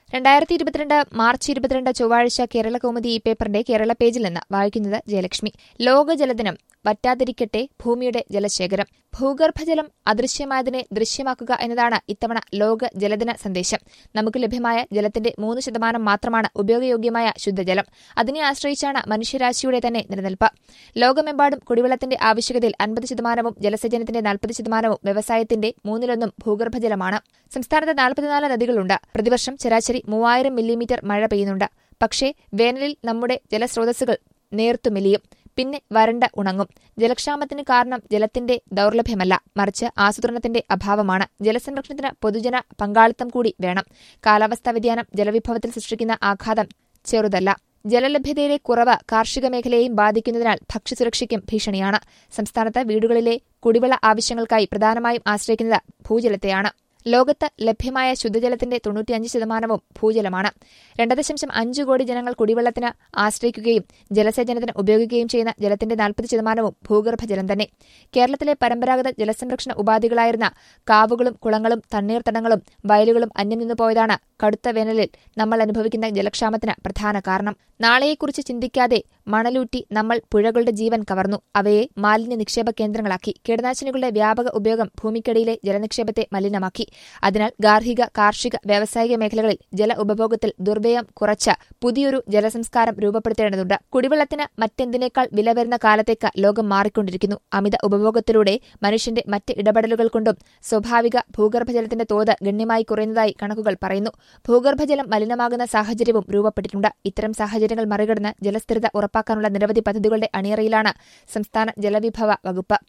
രണ്ടായിരത്തി ഇരുപത്തിരണ്ട് മാർച്ച് ഇരുപത്തിരണ്ട് ചൊവ്വാഴ്ച കേരള കൗമുദി ഈ പേപ്പറിന്റെ കേരള പേജിൽ നിന്ന് വായിക്കുന്നത് ജയലക്ഷ്മി ലോക ജലദിനം വറ്റാതിരിക്കട്ടെ ഭൂമിയുടെ ജലശേഖരം ഭൂഗർഭജലം അദൃശ്യമായതിനെ ദൃശ്യമാക്കുക എന്നതാണ് ഇത്തവണ ലോക ജലദിന സന്ദേശം നമുക്ക് ലഭ്യമായ ജലത്തിന്റെ മൂന്ന് ശതമാനം മാത്രമാണ് ഉപയോഗയോഗ്യമായ ശുദ്ധജലം അതിനെ ആശ്രയിച്ചാണ് മനുഷ്യരാശിയുടെ തന്നെ നിലനിൽപ്പ് ലോകമെമ്പാടും കുടിവെള്ളത്തിന്റെ ആവശ്യകതയിൽ അൻപത് ശതമാനവും ജലസേചനത്തിന്റെ നാൽപ്പത് ശതമാനവും വ്യവസായത്തിന്റെ മൂന്നിലൊന്നും ഭൂഗർഭജലമാണ് സംസ്ഥാനത്ത് നാൽപ്പത്തിനാല് നദികളുണ്ട് പ്രതിവർഷം ശരാശരി മൂവായിരം മില്ലിമീറ്റർ മഴ പെയ്യുന്നുണ്ട് പക്ഷേ വേനലിൽ നമ്മുടെ ജലസ്രോതസ്സുകൾ നേർത്തുമെലിയും പിന്നെ വരണ്ട ഉണങ്ങും ജലക്ഷാമത്തിന് കാരണം ജലത്തിന്റെ ദൌർലഭ്യമല്ല മറിച്ച് ആസൂത്രണത്തിന്റെ അഭാവമാണ് ജലസംരക്ഷണത്തിന് പൊതുജന പങ്കാളിത്തം കൂടി വേണം കാലാവസ്ഥാ വ്യതിയാനം ജലവിഭവത്തിൽ സൃഷ്ടിക്കുന്ന ആഘാതം ചെറുതല്ല ജലലഭ്യതയിലെ കുറവ് കാർഷിക മേഖലയെയും ബാധിക്കുന്നതിനാൽ ഭക്ഷ്യസുരക്ഷയ്ക്കും ഭീഷണിയാണ് സംസ്ഥാനത്ത് വീടുകളിലെ കുടിവെള്ള ആവശ്യങ്ങൾക്കായി പ്രധാനമായും ആശ്രയിക്കുന്നത് ഭൂജലത്തെയാണ് ലോകത്ത് ലഭ്യമായ ശുദ്ധജലത്തിന്റെ തൊണ്ണൂറ്റിയഞ്ച് ശതമാനവും ഭൂജലമാണ് രണ്ട് ദശാംശം അഞ്ച് കോടി ജനങ്ങൾ കുടിവെള്ളത്തിന് ആശ്രയിക്കുകയും ജലസേചനത്തിന് ഉപയോഗിക്കുകയും ചെയ്യുന്ന ജലത്തിന്റെ നാൽപ്പത് ശതമാനവും ഭൂഗർഭജലം തന്നെ കേരളത്തിലെ പരമ്പരാഗത ജലസംരക്ഷണ ഉപാധികളായിരുന്ന കാവുകളും കുളങ്ങളും തണ്ണീർത്തടങ്ങളും വയലുകളും അന്യം നിന്നു പോയതാണ് കടുത്ത വേനലിൽ നമ്മൾ അനുഭവിക്കുന്ന ജലക്ഷാമത്തിന് പ്രധാന കാരണം നാളെയെക്കുറിച്ച് ചിന്തിക്കാതെ മണലൂറ്റി നമ്മൾ പുഴകളുടെ ജീവൻ കവർന്നു അവയെ മാലിന്യ നിക്ഷേപ കേന്ദ്രങ്ങളാക്കി കീടനാശിനികളുടെ വ്യാപക ഉപയോഗം ഭൂമിക്കടിയിലെ ജലനിക്ഷേപത്തെ മലിനമാക്കി അതിനാൽ ഗാർഹിക കാർഷിക വ്യാവസായിക മേഖലകളിൽ ജല ഉപഭോഗത്തിൽ ദുർവ്യയം കുറച്ച് പുതിയൊരു ജലസംസ്കാരം രൂപപ്പെടുത്തേണ്ടതുണ്ട് കുടിവെള്ളത്തിന് മറ്റെന്തിനേക്കാൾ വില വരുന്ന കാലത്തേക്ക് ലോകം മാറിക്കൊണ്ടിരിക്കുന്നു അമിത ഉപഭോഗത്തിലൂടെ മനുഷ്യന്റെ മറ്റ് ഇടപെടലുകൾ കൊണ്ടും സ്വാഭാവിക ഭൂഗർഭജലത്തിന്റെ തോത് ഗണ്യമായി കുറയുന്നതായി കണക്കുകൾ പറയുന്നു ഭൂഗർഭജലം മലിനമാകുന്ന സാഹചര്യവും രൂപപ്പെട്ടിട്ടുണ്ട് ഇത്തരം സാഹചര്യങ്ങൾ മറികടന്ന് ജലസ്ഥിരത ഉറപ്പാക്കാനുള്ള നിരവധി പദ്ധതികളുടെ അണിയറയിലാണ് സംസ്ഥാന ജലവിഭവ വകുപ്പ്